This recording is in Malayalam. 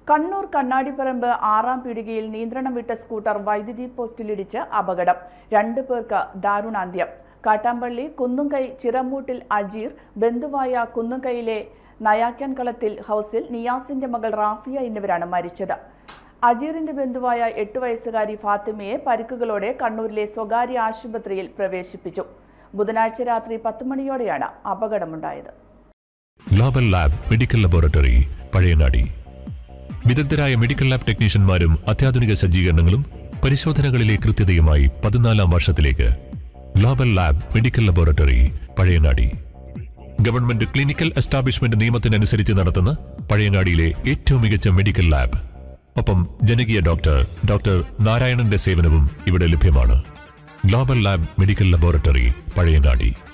കണ്ണൂർ കണ്ണാടിപ്പറമ്പ് ആറാം പീടികയിൽ നിയന്ത്രണം വിട്ട സ്കൂട്ടർ വൈദ്യുതി പോസ്റ്റിലിടിച്ച് അപകടം രണ്ടു പേർക്ക് ദാരുണാന്ത്യം കാട്ടാമ്പള്ളി കുന്നുംകൈ ചിറമൂട്ടിൽ അജീർ ബന്ധുവായ കുന്നുംകൈയിലെ നയാക്കൻ കളത്തിൽ ഹൗസിൽ നിയാസിന്റെ മകൾ റാഫിയ എന്നിവരാണ് മരിച്ചത് അജീറിന്റെ ബന്ധുവായ എട്ടു വയസ്സുകാരി ഫാത്തിമയെ പരിക്കുകളോടെ കണ്ണൂരിലെ സ്വകാര്യ ആശുപത്രിയിൽ പ്രവേശിപ്പിച്ചു ബുധനാഴ്ച രാത്രി പത്ത് മണിയോടെയാണ് അപകടമുണ്ടായത് global lab medical laboratory Pazhayangadi വിദഗ്ധരായ മെഡിക്കൽ ലാബ് ടെക്നീഷ്യന്മാരും അത്യാധുനിക സജ്ജീകരണങ്ങളും പരിശോധനകളിലെ കൃത്യതയുമായി പതിനാലാം വർഷത്തിലേക്ക് global lab medical laboratory Pazhayangadi government clinical establishment നിയമത്തിനനുസരിച്ച് നടത്തുന്ന പഴയങ്ങാടിയിലെ ഏറ്റവും മികച്ച മെഡിക്കൽ ലാബ് ഒപ്പം ജനകീയ ഡോക്ടർ ഡോക്ടർ നാരായണന്റെ സേവനവും ഇവിടെ ലഭ്യമാണ് global lab medical laboratory Pazhayangadi